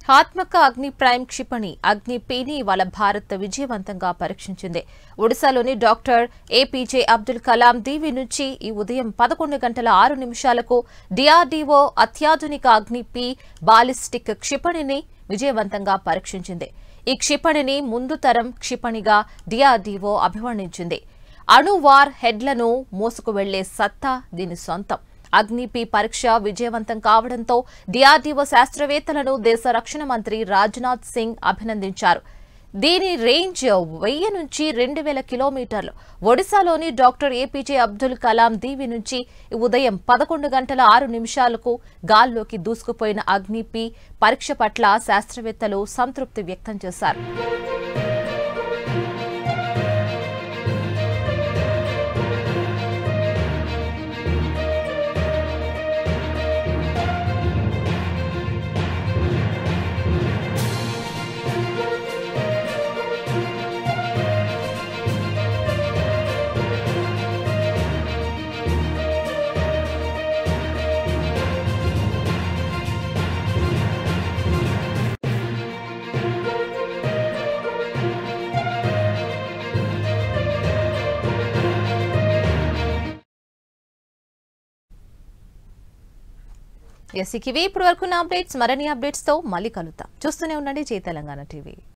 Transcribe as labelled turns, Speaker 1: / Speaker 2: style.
Speaker 1: హాత్మక అగ్ని ప్రైమ్ క్షిపణి అగ్ని పీని ఇవాళ భారత్ విజయవంతంగా పరీక్షించింది ఒడిశాలోని డాక్టర్ ఏపీజే అబ్దుల్ కలాం దీవి నుంచి ఈ ఉదయం పదకొండు గంటల ఆరు నిమిషాలకు డిఆర్డీఓ అత్యాధునిక అగ్ని పి బాలిస్టిక్ క్షిపణిని విజయవంతంగా పరీక్షించింది ఈ క్షిపణిని ముందు తరం క్షిపణిగా డిఆర్డీఓ అభివర్ణించింది అణువార్ హెడ్లను మోసుకు వెళ్లే సత్తా దీని సొంతం అగ్నిపి పరీక్ష విజయవంతం కావడంతో డిఆర్డీఓ శాస్త్రవేత్తలను దేశ రక్షణ మంత్రి రాజ్నాథ్ సింగ్ అభినందించారు దీని రేంజ్ వెయ్యి నుంచి రెండు వేల కిలోమీటర్లు ఒడిశాలోని డాక్టర్ ఏపీజే అబ్దుల్ కలాం దీవి నుంచి ఈ ఉదయం పదకొండు గంటల ఆరు నిమిషాలకు గాల్లోకి దూసుకుపోయిన అగ్నిపి పరీక్ష పట్ల శాస్త్రవేత్తలు సంతృప్తి వ్యక్తం చేశారు ఎస్ ఇవి ఇప్పుడు వరకు నా అప్డేట్స్ మరిన్ని అప్డేట్స్ తో మళ్ళీ కలుద్దాం చూస్తూనే ఉండండి జై తెలంగాణ టీవీ